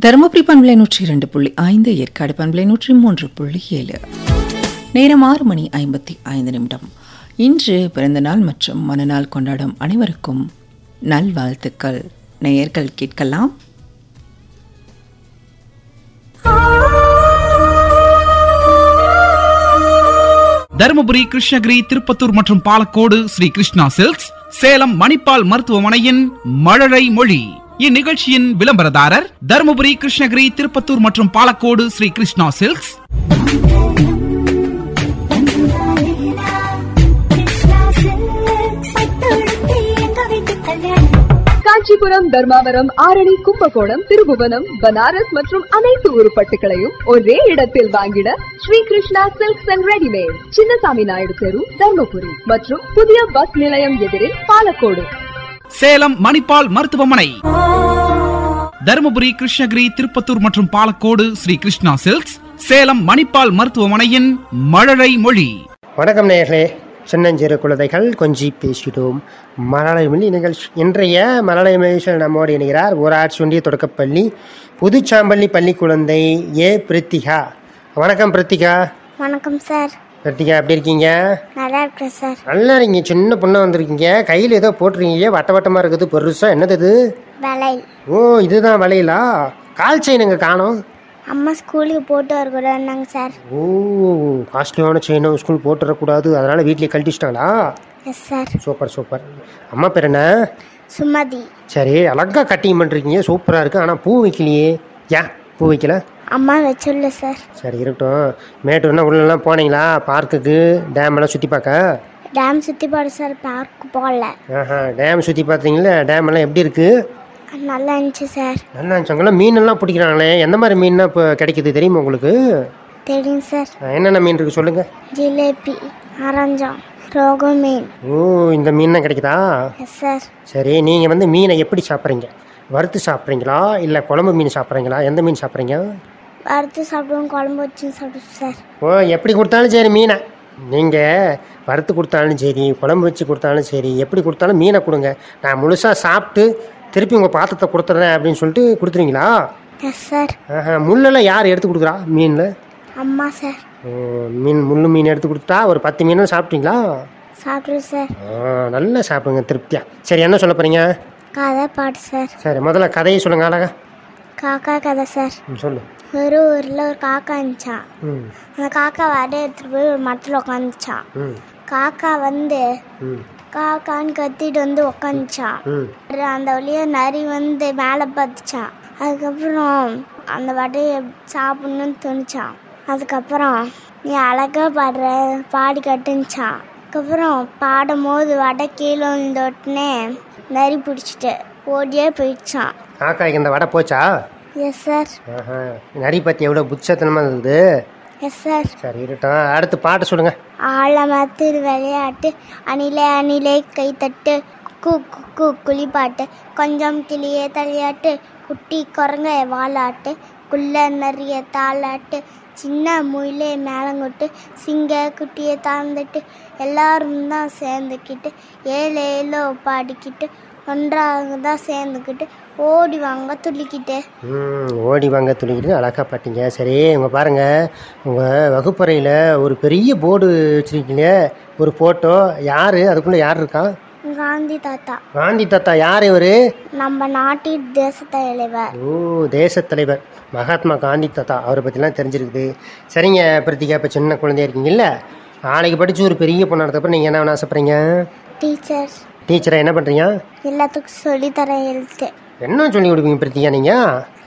தருமபுரி பண்பலை நூற்றி இரண்டு புள்ளி ஐந்து ஏற்காடு பண்பலை நூற்றி மூன்று புள்ளி ஏழு நேரம் ஆறு மணி ஐம்பத்தி ஐந்து நிமிடம் இன்று பிறந்தநாள் மற்றும் மனநாள் கொண்டாடும் அனைவருக்கும் நல்வாழ்த்துக்கள் நேயர்கள் கேட்கலாம் தருமபுரி கிருஷ்ணகிரி திருப்பத்தூர் மற்றும் பாலக்கோடு ஸ்ரீ கிருஷ்ணா சில்க்ஸ் சேலம் மணிப்பால் மருத்துவமனையின் மழலை மொழி இந்நிகழ்ச்சியின் விளம்பரதாரர் தருமபுரி கிருஷ்ணகிரி திருப்பத்தூர் மற்றும் பாலக்கோடு ஸ்ரீ கிருஷ்ணா சில்க்ஸ் காஞ்சிபுரம் தர்மாவரம் ஆரணி கும்பகோணம் திருபுவனம் பனாரஸ் மற்றும் அனைத்து உருப்பட்டுகளையும் ஒரே இடத்தில் வாங்கிட Sri Krishna silks and readymade Chinnasamy Naidu தெரு தர்மபுரி மற்றும் புதிய பஸ் நிலையம் எதிரில் பாலக்கோடு சேலம் மணிப்பால் மருத்துவமனை தருமபுரி கிருஷ்ணகிரி திருப்பத்தூர் மற்றும் பாலக்கோடு ஸ்ரீ கிருஷ்ணா சில்க்ஸ் சேலம் மணிப்பால் மருத்துவமனையின் மழலை மொழி வணக்கம் நேயர்களே சின்னஞ்சிறு குழந்தைகள் கொஞ்சி பேசிட்டோம் மலலை மொழி நிகழ்ச்சி இன்றைய மலலை மொழியில் நம்மோடு இணைகிறார் ஊராட்சி ஒன்றிய தொடக்கப்பள்ளி புதுச்சாம்பள்ளி பள்ளி குழந்தை ஏ பிரித்திகா வணக்கம் பிரித்திகா வணக்கம் சார் பிரித்திகா எப்படி இருக்கீங்க நல்லா இருக்கேன் சார் நல்லா இருக்கீங்க சின்ன பொண்ணு வந்திருக்கீங்க கையில் ஏதோ போட்டிருக்கீங்க வட்ட வட்டமாக இருக்குது பெருசா என்னது இது வேலை ஓ இதுதான் வளையலா கால் செயின் எங்க காணோம் அம்மா ஸ்கூலுக்கு போட்டு வரக்கூடாதுனாங்க சார் ஓ காஸ்ட்லியான செயினும் ஸ்கூல் போட்டு வரக்கூடாது அதனால வீட்லயே கழட்டிச்சிட்டாங்களா எஸ் சார் சூப்பர் சூப்பர் அம்மா பேர் என்ன சுமதி சரி அழகா கட்டிங் பண்ணுறீங்க சூப்பராக இருக்கு ஆனால் பூ வைக்கலையே ஏன் பூ வைக்கல அம்மா வச்சுள்ள சார் சரி இருக்கட்டும் மேட்டூர்னா உள்ளெல்லாம் போனீங்களா பார்க்குக்கு டேம் எல்லாம் சுற்றி பார்க்க டேம் சுற்றி பாடு சார் பார்க் போகல ஆஹா டேம் சுற்றி பார்த்தீங்களா டேம் எல்லாம் எப்படி இருக்கு நல்லா இருந்துச்சு சார் நல்லா இருந்துச்சாங்களா மீனெல்லாம் பிடிக்கிறாங்களே எந்த மாதிரி மீன்னா இப்போ கிடைக்குது தெரியுமா உங்களுக்கு தெரியும் சார் ஆ, என்னென்ன மீன் இருக்கு சொல்லுங்க ஜிலேபி அரஞ்சம் ரோகு மீன் ஓ இந்த மீன் கிடைக்குதா எஸ் சார் சரி நீங்கள் வந்து மீனை எப்படி சாப்பிட்றீங்க வறுத்து சாப்பிட்றீங்களா இல்லை குழம்பு மீன் சாப்பிட்றீங்களா எந்த மீன் சாப்பிட்றீங்க வறுத்து சாப்பிடுவோம் குழம்பு வச்சு சாப்பிடுவோம் சார் ஓ எப்படி கொடுத்தாலும் சரி மீனை நீங்கள் வறுத்து கொடுத்தாலும் சரி குழம்பு வச்சு கொடுத்தாலும் சரி எப்படி கொடுத்தாலும் மீனை கொடுங்க நான் முழுசாக சாப்பிட்டு திருப்பி உங்கள் பாத்திரத்தை கொடுத்துட்றேன் அப்படின்னு சொல்லிட்டு கொடுத்துருவீங்களா எஸ் சார் ஆஹா முள்ளெல்லாம் யார் எடுத்து கொடுக்குறா மீனில் அம்மா சார் ஓ, மீன் முள்ளு மீன் எடுத்து கொடுத்தா ஒரு பத்து மீனும் சாப்பிட்டீங்களா சாப்பிடுவோம் சார் ஆ, நல்லா சாப்பிடுங்க திருப்தியா சரி என்ன சொல்ல போகிறீங்க கதை பாட்டு சார் சரி முதல்ல கதையை சொல்லுங்க அழகா காக்கா கதை சார் ம், சொல்லு ஒரு ஊரில் ஒரு காக்கா இருந்துச்சான் ம் அந்த காக்கா வடை எடுத்துகிட்டு போய் ஒரு மரத்தில் உட்காந்துச்சான் ம் காக்கா வந்து ம் காக்கான்னு கத்திட்டு வந்து உக்காந்துச்சான் ம் அந்த வழியா நரி வந்து மேலே பார்த்துச்சான் அதுக்கப்புறம் அந்த வடையை சாப்பிடணும்னு தோணுச்சான் அதுக்கப்புறம் நீ அழகா பாடுற பாடி கட்டுச்சான் அதுக்கப்புறம் பாடும் போது வடை கீழே விழுந்த உடனே நரி பிடிச்சிட்டு ஓடியே போயிடுச்சான் காக்காய்க்கு இந்த வடை போச்சா எஸ் சார் ஆஹா நரி பற்றி எவ்வளோ புட்சத்தனமாக இருக்குது எஸ் சார் சரி இருக்கட்டும் அடுத்து பாட்டு சொல்லுங்க ஆழமத்தில் விளையாட்டு அணிலே அணிலே கைத்தட்டு கு கு கு குளிப்பாட்டு கொஞ்சம் கிளியே தலையாட்டு குட்டி குரங்க வாலாட்டு குள்ள நிறைய தாளாட்டு சின்ன முயிலே மேலங்கொட்டு சிங்க குட்டியை தாழ்ந்துட்டு எல்லாரும் தான் சேர்ந்துக்கிட்டு ஏழு ஏழோ பாடிக்கிட்டு ஒன்றாக தான் சேர்ந்துக்கிட்டு ஓடி வாங்க துள்ளிக்கிட்டு ம் ஓடி வாங்க துணிக்கிட்டு அழகா பாட்டீங்க சரி உங்க பாருங்க உங்கள் வகுப்பறையில் ஒரு பெரிய போர்டு வச்சுருக்கீங்க ஒரு ஃபோட்டோ யார் அதுக்குள்ளே யார் இருக்கா காந்தி தாத்தா காந்தி தாத்தா யார் இவர் நம்ம நாட்டின் தேச தலைவர் ஓ தேசத் தலைவர் மகாத்மா காந்தி தாத்தா அவரை பற்றிலாம் தெரிஞ்சிருக்குது சரிங்க பிரித்திகா இப்போ சின்ன குழந்தையா இருக்கீங்கல்ல நாளைக்கு படித்து ஒரு பெரிய பொண்ணானதுக்கப்புறம் நீங்கள் என்ன வேணும் ஆசைப்படுறீங்க டீச்சர்ஸ் டீச்சரை என்ன பண்ணுறீங்க எல்லாத்துக்கும் சொல்லித்தர எழுத்து என்ன சொல்லி கொடுப்பீங்க பிரித்திகா நீங்கள்